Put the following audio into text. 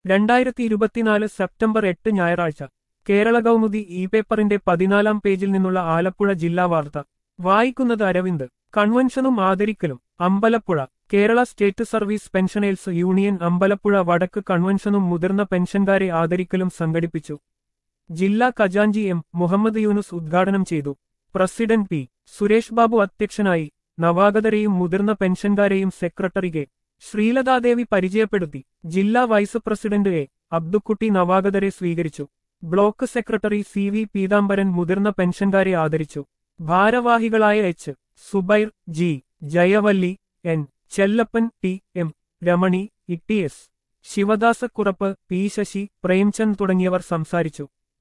രണ്ടായിരത്തി ഇരുപത്തിനാല് സെപ്റ്റംബർ എട്ട് ഞായറാഴ്ച കേരള കൗമുദി ഇ പേപ്പറിന്റെ പതിനാലാം പേജിൽ നിന്നുള്ള ആലപ്പുഴ ജില്ലാ വാർത്ത വായിക്കുന്നത് അരവിന്ദ് കൺവെൻഷനും ആദരിക്കലും Ambalappuzha Kerala state service pensioners union Ambalappuzha വടക്ക് കൺവെൻഷനും മുതിർന്ന പെൻഷൻകാരെ ആദരിക്കലും സംഘടിപ്പിച്ചു ജില്ലാ ഖജാൻജി എം മുഹമ്മദ് യൂനുസ് ഉദ്ഘാടനം ചെയ്തു പ്രസിഡന്റ് പി സുരേഷ് ബാബു അധ്യക്ഷനായി നവാഗതരെയും മുതിർന്ന പെൻഷൻകാരെയും സെക്രട്ടറി കെ ശ്രീലതാദേവി പരിചയപ്പെടുത്തി ജില്ലാ വൈസ് പ്രസിഡന്റ് എ അബ്ദുക്കുട്ടി നവാഗതരെ സ്വീകരിച്ചു block secretary C V Peethambaran മുതിർന്ന പെൻഷൻകാരെ ആദരിച്ചു ഭാരവാഹികളായ H Zubair G Jayavalli N Chellappan T M Ramani E T S Sivadasakurup P Sasi Premchand തുടങ്ങിയവർ സംസാരിച്ചു